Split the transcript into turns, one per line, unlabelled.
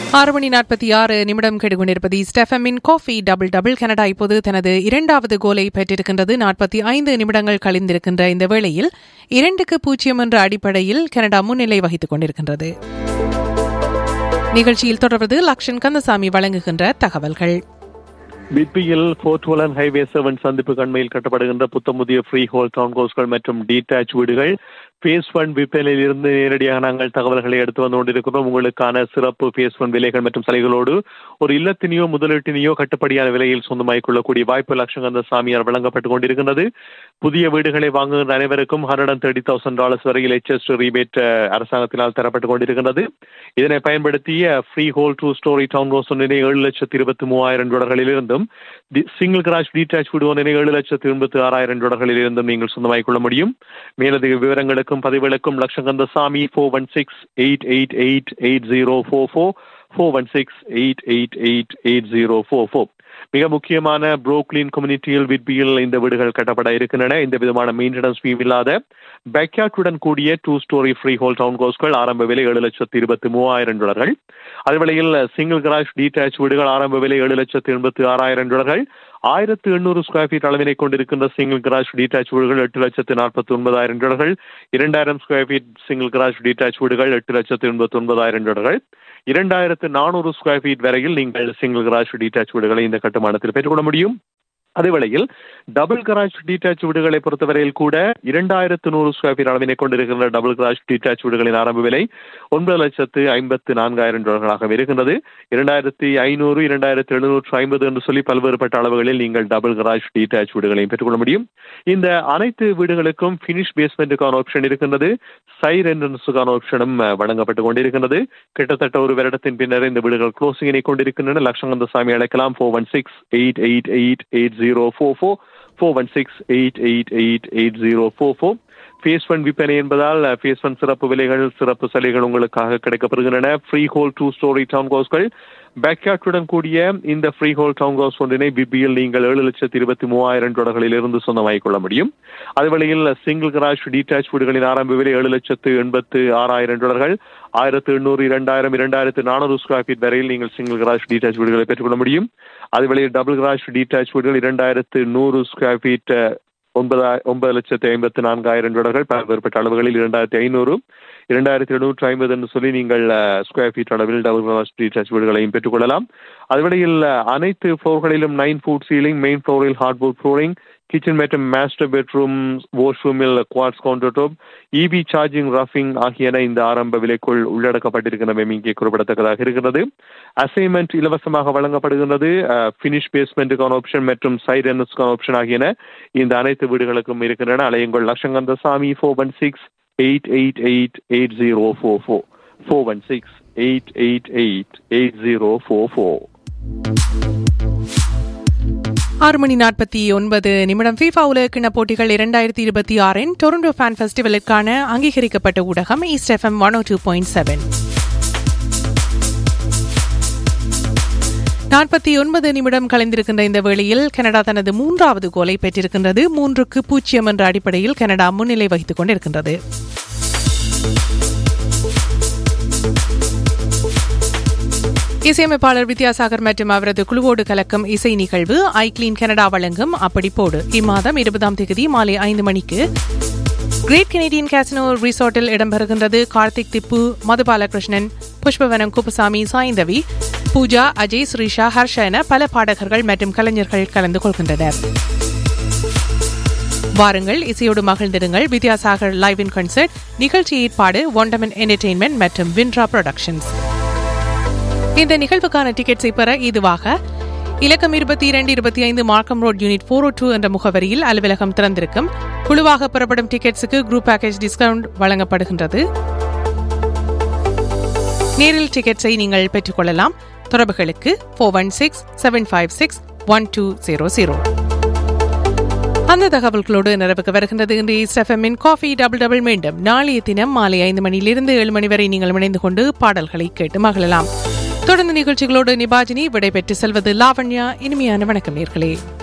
ஆறு மணி நாற்பத்தி ஆறு நிமிடம் கெடுகொண்டிருப்பது ஸ்டெஃபமின் காஃபி டபுள் டபுள் கனடா இப்போது தனது இரண்டாவது கோலை பெற்றிருக்கின்றது நாற்பத்தி ஐந்து நிமிடங்கள் கழிந்திருக்கின்ற இந்த வேளையில் இரண்டுக்கு பூஜ்ஜியம் என்ற அடிப்படையில் கனடா முன்னிலை வகித்துக் கொண்டிருக்கின்றது நிகழ்ச்சியில் தொடர்வது லக்ஷன் கந்தசாமி வழங்குகின்ற தகவல்கள்
பிபியில் போர்ட்வலன் ஹைவே செவன் சந்திப்பு கண்மையில் கட்டப்படுகின்ற புத்தமுதிய ஃப்ரீ ஹோல் டவுன் ஹவுஸ்கள் மற்றும் டீடாச் வீடுகள் பேஸ் ஒன் விற்பனையில் இருந்து நேரடியாக நாங்கள் தகவல்களை எடுத்து வந்து கொண்டிருக்கிறோம் உங்களுக்கான சிறப்பு பேஸ் ஒன் விலைகள் மற்றும் சலுகைகளோடு ஒரு இல்லத்தினையோ முதலீட்டினையோ கட்டுப்படியான விலையில் சொந்தமாக்கிக் கொள்ளக்கூடிய வாய்ப்பு லட்சங்கந்த சாமியார் வழங்கப்பட்டுக் கொண்டிருக்கின்றது புதிய வீடுகளை வாங்குகின்ற அனைவருக்கும் hundred and thirty thousand dollars வரையில் எச்எஸ் ரீபேட் அரசாங்கத்தினால் தரப்பட்டுக் கொண்டிருக்கின்றது இதனை பயன்படுத்திய freehold two storey town house ஒன்றினை ஏழு லட்சத்தி இருபத்தி மூவாயிரம் டாலர்களில் இருந்தும் சிங்கிள் கிராஷ் டீடாச் வீடு ஒன்றினை ஏழு லட்சத்தி எண்பத்தி ஆறாயிரம் டாலர்களில் இருந்தும் நீங்கள் சொந்தமாக்கிக் கொள்ள முடியும் மேலதிக விவரங்களுக்கு விவரங்களுக்கும் பதிவுகளுக்கும் Lakshakantha Sami four one six eight eight eight eight zero four four four one six eight eight eight eight zero four four மிக முக்கியமான புரோக்லின் கம்யூனிட்டியில் விட்பியில் இந்த வீடுகள் கட்டப்பட இருக்கின்றன இந்த விதமான மெயின்டெனன்ஸ் ஃபீம் இல்லாத பேக்யார்டுடன் கூடிய two storey freehold town ஹவுஸ்கள் ஆரம்ப விலை ஏழு லட்சத்து இருபத்தி மூவாயிரம் டாலர்கள் அதேவேளையில் சிங்கிள் கிராஷ் டீடாச் வீடுகள் ஆரம்ப விலை ஏழு லட்சத்து எண்பத்தி ஆறாயிரம் டாலர்கள் ஆயிரத்து எண்ணூறு ஸ்கொயர் ஃபீட் அளவினை கொண்டிருக்கின்ற சிங்கிள் கிராஷ் டீடாச் வீடுகள் எட்டு லட்சத்து நாற்பத்தி ஒன்பதாயிரம் டாலர்கள் இரண்டாயிரம் ஸ்கொயர் ஃபீட் சிங்கிள் கிராஷ் டீடாச் வீடுகள் எட்டு லட்சத்து எண்பத்தி ஒன்பதாயிரம் டாலர்கள் இரண்டாயிரத்து நானூறு ஸ்கொயர் ஃபீட் வரையில் நீங்கள் சிங்கிள் கிராஷ் டீடாச் வீடுகளை இந்த கட்டுமானத்தில் பெற்றுக்கொள்ள முடியும் அதே வேளையில் டபுள் கராஜ் டீடாச் வீடுகளை பொறுத்தவரையில் கூட இரண்டாயிரத்து நூறு ஸ்கொயர் ஃபீட் அளவினை கொண்டிருக்கின்ற டபுள் கராஜ் டீடாச் வீடுகளின் ஆரம்ப விலை ஒன்பது லட்சத்து ஐம்பத்து நான்காயிரம் டாலர்களாக இருக்கின்றது இரண்டாயிரத்தி ஐநூறு இரண்டாயிரத்தி எழுநூற்று ஐம்பது என்று சொல்லி பல்வேறுபட்ட அளவுகளில் நீங்கள் டபுள் கராஜ் டீடாச் வீடுகளையும் பெற்றுக்கொள்ள முடியும் இந்த அனைத்து வீடுகளுக்கும் பினிஷ் பேஸ்மெண்ட்டுக்கான ஆப்ஷன் இருக்கின்றது சைர் என்ட்ரன்ஸுக்கான ஆப்ஷனும் வழங்கப்பட்டு கொண்டிருக்கின்றது கிட்டத்தட்ட ஒரு வருடத்தின் பின்னர் இந்த வீடுகள் க்ளோசிங்கினை கொண்டிருக்கின்றன லட்சங்கந்த சாமி அழைக்கலாம் four one six eight eight eight eight zero four four four one six eight eight eight eight zero four four phase one விற்பனை என்பதால் ஃபேஸ் ஒன் சிறப்பு விலைகள் சிறப்பு சலுகைகள் உங்களுக்காக கிடைக்கப்படுகின்றன freehold two storey town ஹவுஸ்கள் பேக்யார்டுடன் கூடிய இந்த ஃப்ரீ ஹோல் டவுன் ஹவுஸ் ஒன்றினை பிபியில் நீங்கள் ஏழு லட்சத்தி இருபத்தி மூவாயிரம் டாலர்களில் இருந்து சொந்தமாகிக் கொள்ள முடியும் அதுவழியில் சிங்கிள் கிராஷ் டீடாச் வீடுகளின் ஆரம்ப விலை ஏழு லட்சத்து எண்பத்து ஆறாயிரம் டாலர்கள் ஆயிரத்து எண்ணூறு இரண்டாயிரம் இரண்டாயிரத்து நானூறு ஸ்கொயர் ஃபீட் வரையில் நீங்கள் சிங்கிள் கிராஷ் டீடாச் வீடுகளை பெற்றுக்கொள்ள முடியும் அதுவழியில் டபுள் கிராஷ் டீடாச் வீடுகள் இரண்டாயிரத்து நூறு ஸ்கொயர் ஃபீட் ஒன்பதா ஒன்பது லட்சத்தி ஐம்பத்தி நான்காயிரம் டாலர்கள் பல்வேறுபட்ட அளவுகளில் இரண்டாயிரத்தி ஐநூறு இரண்டாயிரத்தி எழுநூற்றி ஐம்பது என்று சொல்லி நீங்கள் ஸ்கொயர் ஃபீட் அளவில் டபுள் ஸ்ட்ரீட் டச் வீடுகளையும் பெற்றுக்கொள்ளலாம் அதுவரையில் அனைத்து ஃப்ளோர்களிலும் நைன் ஃபுட் சீலிங் மெயின் ஃப்ளோரில் ஹார்ட்போர்ட் ஃப்ளோரிங் கிச்சன் மற்றும் மாஸ்டர் பெட்ரூம் வாஷ்ரூமில் quartz counter top EV charging ரஃபிங் ஆகியன இந்த ஆரம்ப விலைக்குள் உள்ளடக்கப்பட்டிருக்கின்றன இங்கே குறிப்பிடத்தக்கதாக இருக்கிறது அசைன்மெண்ட் இலவசமாக வழங்கப்படுகின்றது ஃபினிஷ் பேஸ்மெண்ட்டுக்கான ஆப்ஷன் மற்றும் சைட் என்எஸ்க்கான ஆப்ஷன் ஆகியன இந்த அனைத்து வீடுகளுக்கும் இருக்கின்றன அலையுங்கள் Lakshakantha Sami four one six eight eight eight eight zero four four four one six eight eight eight eight zero four four
ஆறு மணி நாற்பத்தி ஒன்பது நிமிடம் ஃபீஃபா உலகக்கிண போட்டிகள் இரண்டாயிரத்தி இருபத்தி ஆறின் டொரண்டோ ஃபேன் ஃபெஸ்டிவலுக்கான அங்கீகரிக்கப்பட்ட ஊடகம் east FM one O two point seven நாற்பத்தி ஒன்பது நிமிடம் கலைந்திருக்கின்ற இந்த வேளையில் கனடா தனது மூன்றாவது கோலை பெற்றிருக்கின்றது மூன்றுக்கு பூஜ்ஜியம் என்ற அடிப்படையில் கனடா முன்னிலை வகித்துக் கொண்டிருக்கின்றது இசையமைப்பாளர் வித்யாசாகர் மற்றும் அவரது குழுவோடு கலக்கும் இசை நிகழ்வு ஐ கிளீன் கனடா வழங்கும் அப்படிப்போடு இம்மாதம் இருபதாம் தேதி மாலை ஐந்து மணிக்கு கிரேட் கெனடியன் கேசினோ ரிசார்ட்டில் இடம்பெறுகின்றது கார்த்திக் திப்பு மதுபாலகிருஷ்ணன் புஷ்பவனம் குப்புசாமி சாய்ந்தவி பூஜா அஜய் ஸ்ரீஷா ஹர்ஷ என பல பாடகர்கள் மற்றும் கலைஞர்கள் கலந்து கொள்கின்றனர் வாருங்கள் இசையோடு மகிழ்ந்திருங்கள் வித்யாசாகர் லைவ் இன் கன்சர்ட் நிகழ்ச்சி ஏற்பாடு ஒண்டமன் என்டர்டெயின்மெண்ட் மற்றும் வின்ட்ரா ப்ரொடக்ஷன்ஸ் இந்த நிகழ்வுக்கான டிக்கெட்ஸை பெற இதுவாக இலக்கம் இருபத்தி இரண்டு இருபத்தி ஐந்து Markham road unit four O two என்ற முகவரியில் அலுவலகம் திறந்திருக்கும் குழுவாக பெறப்படும் டிக்கெட்ஸுக்கு குரூப் பேக்கேஜ் டிஸ்கவுண்ட் வழங்கப்படுகின்றது நேரில் டிக்கெட்ஸை நீங்கள் பெற்றுக்கொள்ளலாம் தொடர்புகளுக்கு four one six seven five six one two zero zero அந்த தகவல்களோடு நிறைவுக்கு வருகின்றது இன்றைய ஸ்டெஃபமின் காஃபி டபுள் டபுள் மீண்டும் நாளைய தினம் மாலை ஐந்து மணியிலிருந்து ஏழு மணி வரை நீங்கள் இணைந்து கொண்டு பாடல்களை கேட்டு மகிழலாம் தொடர்ந்து நிகழ்ச்சிகளோடு நிபாஜினி விடைபெற்று செல்வது லாவண்யா இனிமையான வணக்கம் நேர்களே